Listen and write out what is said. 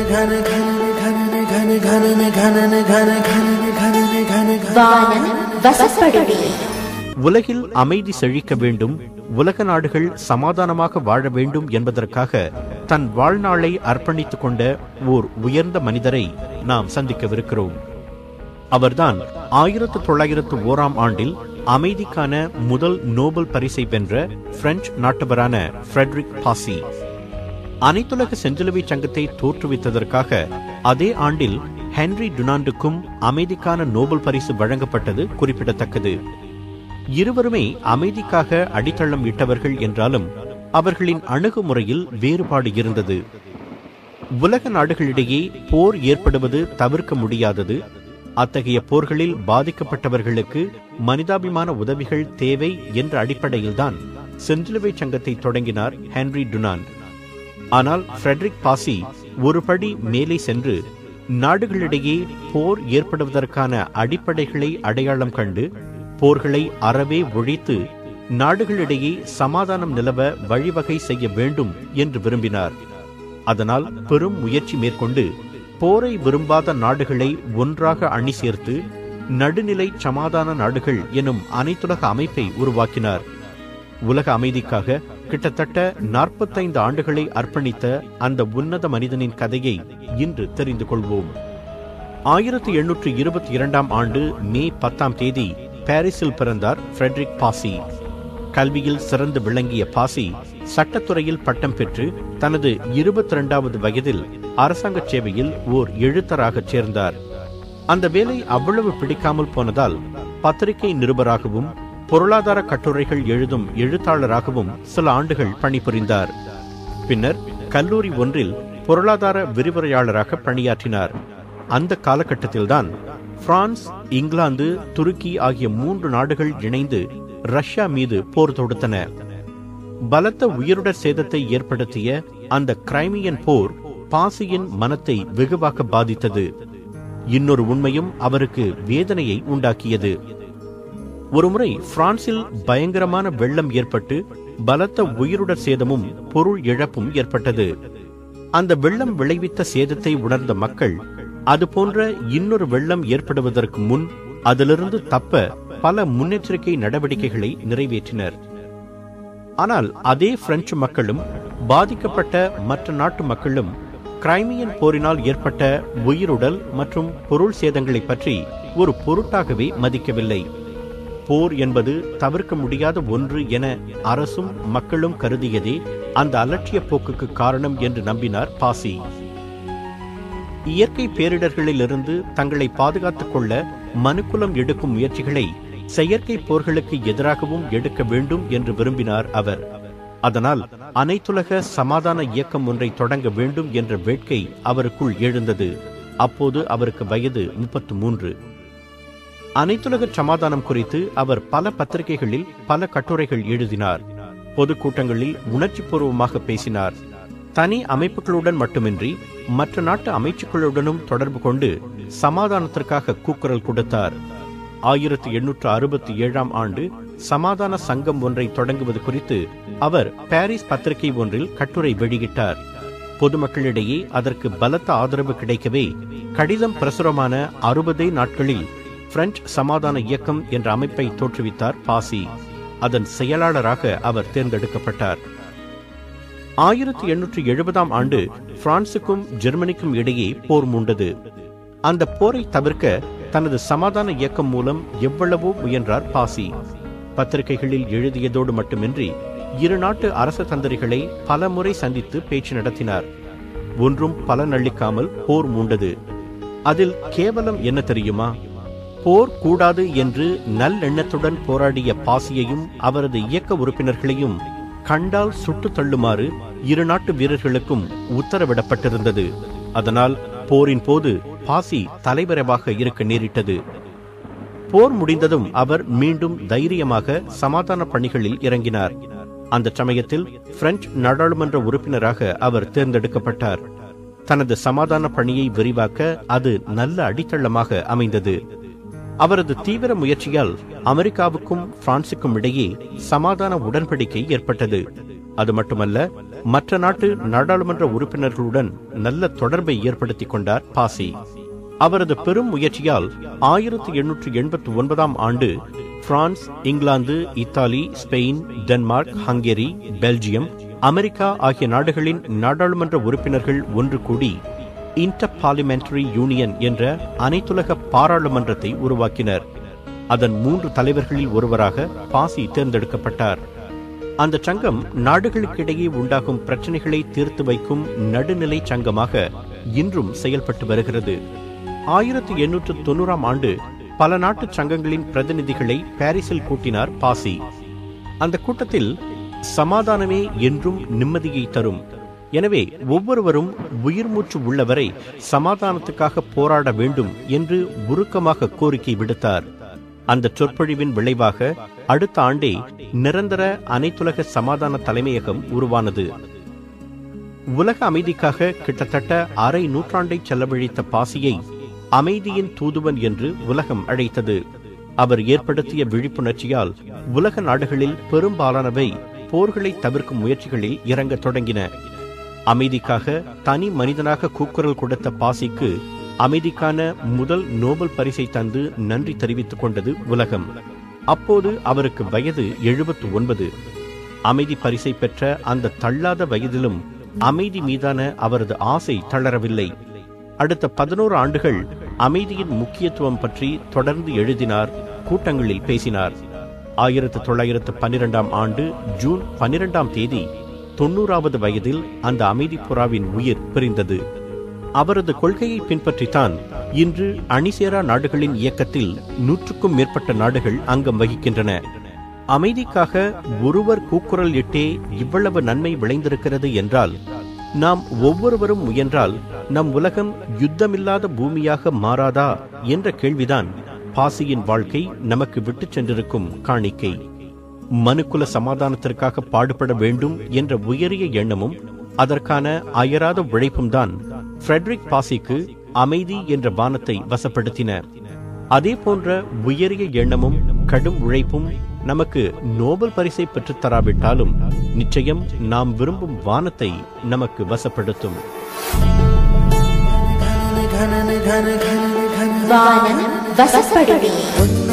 வானம் வசப்படுமே உலகில் அமைதி செழிக்க வேண்டும் உலக நாடுகள் சமாதானமாக வாழ வேண்டும் என்பதற்காக தன் வாழ்நாளை அர்ப்பணித்துக் கொண்ட ஓர் உயர்ந்த மனிதரை நாம் சந்திக்கவிருக்கிறோம் அவர்தான் ஆயிரத்து தொள்ளாயிரத்து ஓராம் ஆண்டில் அமைதிக்கான முதல் நோபல் பரிசை வென்ற பிரெஞ்சு நாட்டவரான ஃப்ரெட்ரிக் பாசி அனைத்துலக செஞ்சிலுவை சங்கத்தை தோற்றுவித்ததற்காக அதே ஆண்டில் ஹென்ரி டுனாண்டுக்கும் அமைதிக்கான நோபல் பரிசு வழங்கப்பட்டது குறிப்பிடத்தக்கது இருவருமே அமைதிக்காக அடித்தளம் இட்டவர்கள் என்றாலும் அவர்களின் அணுகுமுறையில் வேறுபாடு இருந்தது உலக நாடுகளிடையே போர் ஏற்படுவது தவிர்க்க முடியாதது அத்தகைய போர்களில் பாதிக்கப்பட்டவர்களுக்கு மனிதாபிமான உதவிகள் தேவை என்ற அடிப்படையில்தான் செஞ்சிலுவை சங்கத்தை தொடங்கினார் ஹென்ரி டுனாண்ட் ஆனால் ஃப்ரெட்ரிக் பாசி ஒரு படி மேலே சென்று நாடுகளிடையே போர் ஏற்படுவதற்கான அடிப்படைகளை அடையாளம் கண்டு போர்களை அறவே ஒழித்து நாடுகளிடையே சமாதானம் நிலவ வழிவகை செய்ய வேண்டும் என்று விரும்பினார் அதனால் பெரும் முயற்சி மேற்கொண்டு போரை விரும்பாத நாடுகளை ஒன்றாக அணி சேர்த்து நடுநிலை சமாதான நாடுகள் எனும் அனைத்துலக அமைப்பை உருவாக்கினார் உலக அமைதிக்காக கிட்டத்தட்ட நாற்பத்தைந்து ஆண்டுகளை அர்ப்பணித்த அந்த உன்னத மனிதனின் கதையை இன்று தெரிந்து கொள்வோம் ஆயிரத்தி எண்ணூற்று இருபத்தி இரண்டாம் ஆண்டு மே பத்தாம் தேதி பாரிஸில் பிறந்தார் ஃப்ரெட்ரிக் பாசி கல்வியில் சிறந்து விளங்கிய பாசி சட்டத்துறையில் பட்டம் பெற்று தனது இருபத்தி இரண்டாவது வயதில் அரசாங்க சேவையில் ஓர் எழுத்தராகச் சேர்ந்தார் அந்த வேலை அவ்வளவு பிடிக்காமல் போனதால் பத்திரிகை நிருபராகவும் பொருளாதார கட்டுரைகள் எழுதும் எழுத்தாளராகவும் சில ஆண்டுகள் பணிபுரிந்தார் பின்னர் கல்லூரி ஒன்றில் பொருளாதார விரிவுரையாளராக பணியாற்றினார் அந்த காலகட்டத்தில்தான் பிரான்ஸ் இங்கிலாந்து துருக்கி ஆகிய மூன்று நாடுகள் இணைந்து ரஷ்யா மீது போர் தொடுத்தன பலத்த உயிருடர் சேதத்தை ஏற்படுத்திய அந்த கிரைமியன் போர் பாசியின் மனத்தை வெகுவாக பாதித்தது இன்னொரு உண்மையும் அவருக்கு வேதனையை உண்டாக்கியது ஒருமுறை பிரான்சில் பயங்கரமான வெள்ளம் ஏற்பட்டு பலத்த உயிருடர் சேதமும் பொருள் இழப்பும் ஏற்பட்டது அந்த வெள்ளம் விளைவித்த சேதத்தை உணர்ந்த மக்கள் அதுபோன்ற இன்னொரு வெள்ளம் ஏற்படுவதற்கு முன் அதிலிருந்து தப்ப பல முன்னெச்சரிக்கை நடவடிக்கைகளை நிறைவேற்றினர் ஆனால் அதே பிரெஞ்சு மக்களும் பாதிக்கப்பட்ட மற்ற நாட்டு மக்களும் கிரைமியன் போரினால் ஏற்பட்ட உயிருடல் மற்றும் பொருள் சேதங்களை பற்றி ஒரு பொருட்டாகவே மதிக்கவில்லை போர் என்பது தவிர்க்க முடியாத ஒன்று என அரசும் மக்களும் கருதியதே அந்த அலட்சிய போக்குக்கு காரணம் என்று நம்பினார் பாசி இயற்கை பேரிடர்களிலிருந்து தங்களை பாதுகாத்துக் கொள்ள மனுக்குலம் எடுக்கும் முயற்சிகளை செயற்கை போர்களுக்கு எதிராகவும் எடுக்க வேண்டும் என்று விரும்பினார் அவர் அதனால் அனைத்துலக சமாதான இயக்கம் ஒன்றை தொடங்க வேண்டும் என்ற வேட்கை அவருக்குள் எழுந்தது அப்போது அவருக்கு வயது முப்பத்து மூன்று அனைத்துலக சமாதானம் குறித்து அவர் பல பத்திரிகைகளில் பல கட்டுரைகள் எழுதினார் பொதுக்கூட்டங்களில் உணர்ச்சிபூர்வமாக பேசினார் தனி அமைப்புகளுடன் மட்டுமின்றி மற்ற நாட்டு அமைச்சுக்களுடனும் தொடர்பு கொண்டு சமாதானத்திற்காக கூக்குரல் கொடுத்தார் ஆயிரத்தி எண்ணூற்று அறுபத்தி ஏழாம் ஆண்டு சமாதான சங்கம் ஒன்றை தொடங்குவது குறித்து அவர் பாரிஸ் பத்திரிகை ஒன்றில் கட்டுரை வெளியிட்டார் பொதுமக்களிடையே அதற்கு பலத்த ஆதரவு கிடைக்கவே கடிதம் பிரசுரமான அறுபதே நாட்களில் பிரெஞ்சு சமாதான இயக்கம் என்ற அமைப்பை தோற்றுவித்தார் பாசி அதன் செயலாளராக அவர் தேர்ந்தெடுக்கப்பட்டார் ஆயிரத்தி எண்ணூற்றி எழுபதாம் ஆண்டு பிரான்சுக்கும் ஜெர்மனிக்கும் இடையே போர் மூண்டது அந்த போரை தவிர்க்க தனது சமாதான இயக்கம் மூலம் எவ்வளவோ முயன்றார் பாசி பத்திரிகைகளில் எழுதியதோடு மட்டுமின்றி இரு நாட்டு அரச தந்திரிகளை பல முறை சந்தித்து பேச்சு நடத்தினார் ஒன்றும் பலனளிக்காமல் போர் மூண்டது அதில் கேவலம் என்ன தெரியுமா போர் கூடாது என்று நல்லெண்ணத்துடன் போராடிய பாசியையும் அவரது இயக்க உறுப்பினர்களையும் கண்டால் சுட்டு தள்ளுமாறு இரு நாட்டு வீரர்களுக்கும் உத்தரவிடப்பட்டிருந்தது அதனால் போரின் போது பாசி தலைவரவாக இருக்க நேரிட்டது போர் முடிந்ததும் அவர் மீண்டும் தைரியமாக சமாதான பணிகளில் இறங்கினார் அந்த சமயத்தில் பிரெஞ்சு நாடாளுமன்ற உறுப்பினராக அவர் தேர்ந்தெடுக்கப்பட்டார் தனது சமாதான பணியை விரிவாக்க அது நல்ல அடித்தளமாக அமைந்தது அவரது தீவிர முயற்சியால் அமெரிக்காவுக்கும் பிரான்சுக்கும் இடையே சமாதான உடன்படிக்கை ஏற்பட்டது அது மட்டுமல்ல மற்ற நாட்டு நாடாளுமன்ற உறுப்பினர்களுடன் நல்ல தொடர்பை ஏற்படுத்திக் கொண்டார் பாசி அவரது பெரும் முயற்சியால் ஆயிரத்தி எண்ணூற்று எண்பத்தி ஒன்பதாம் ஆண்டு France England Italy Spain Denmark Hungary Belgium America ஆகிய நாடுகளின் நாடாளுமன்ற உறுப்பினர்கள் ஒன்று கூடி இன்டர் பார்லிமெண்டரி யூனியன் என்ற அனைத்துலக பாராளுமன்றத்தை உருவாக்கினர் அதன் மூன்று தலைவர்களில் ஒருவராக பாசி தேர்ந்தெடுக்கப்பட்டார் அந்த சங்கம் நாடுகளுக்கிடையே உண்டாகும் பிரச்சனைகளை தீர்த்து வைக்கும் நடுநிலை சங்கமாக இன்றும் செயல்பட்டு வருகிறது ஆயிரத்தி எண்ணூற்று தொண்ணூறாம் ஆண்டு பல நாட்டு சங்கங்களின் பிரதிநிதிகளை பாரிஸில் கூட்டினார் பாசி அந்த கூட்டத்தில் சமாதானமே என்றும் நிம்மதியை தரும் எனவே ஒவ்வொருவரும் உயிர் மூச்சு உள்ளவரை சமாதானத்துக்காக போராட வேண்டும் என்று உருக்கமாக கோரிக்கை விடுத்தார் அந்த சொற்பொழிவின் விளைவாக அடுத்த ஆண்டே நிரந்தர அனைத்துலக சமாதான தலைமையகம் உருவானது உலக அமைதிக்காக கிட்டத்தட்ட அரை நூற்றாண்டை செலவழித்த பாசியை அமைதியின் தூதுவன் என்று உலகம் அழைத்தது அவர் ஏற்படுத்திய விழிப்புணர்ச்சியால் உலக நாடுகளில் பெரும்பாலானவை போர்களை தவிர்க்கும் முயற்சிகளில் இறங்கத் தொடங்கின அமைதிக்காக தனி மனிதனாக கூக்குரல் கொடுத்த பாசிக்கு அமைதிக்கான முதல் நோபல் பரிசை தந்து நன்றி தெரிவித்துக் கொண்டது உலகம் அப்போது அவருக்கு வயது எழுபத்து ஒன்பது அமைதி பரிசை பெற்ற அந்த தள்ளாத வயதிலும் அமைதி மீதான அவரது ஆசை தளரவில்லை அடுத்த பதினோரு ஆண்டுகள் அமைதியின் முக்கியத்துவம் பற்றி தொடர்ந்து எழுதினார் கூட்டங்களில் பேசினார் ஆயிரத்து தொள்ளாயிரத்து பன்னிரெண்டாம் ஆண்டு ஜூன் பன்னிரெண்டாம் தேதி தொன்னூறாவது வயதில் அந்த அமைதி புறாவின் உயிர் பிரிந்தது அவரது கொள்கையை பின்பற்றித்தான் இன்று அணிசேரா நாடுகளின் இயக்கத்தில் நூற்றுக்கும் மேற்பட்ட நாடுகள் அங்கம் வகிக்கின்றன அமைதிக்காக ஒருவர் கூக்குரல் இட்டே இவ்வளவு நன்மை விளைந்திருக்கிறது என்றால் நாம் ஒவ்வொருவரும் முயன்றால் நம் உலகம் யுத்தமில்லாத பூமியாக மாறாதா என்ற கேள்விதான் பாசியின் வாழ்க்கை நமக்கு விட்டுச் சென்றிருக்கும் காணிக்கை மனுக்குல சமாதானத்திற்காக பாடுபட வேண்டும் என்ற உயரிய எண்ணமும் அதற்கான அயராத உழைப்பும் தான் ஃப்ரெட்ரிக் பாசிக்கு அமைதி என்ற வானத்தை வசப்படுத்தின அதே போன்ற உயரிய எண்ணமும் கடும் உழைப்பும் நமக்கு நோபல் பரிசை பெற்றுத் தராவிட்டாலும் நிச்சயம் நாம் விரும்பும் வானத்தை நமக்கு வசப்படுத்தும் வானம் வசப்படுமே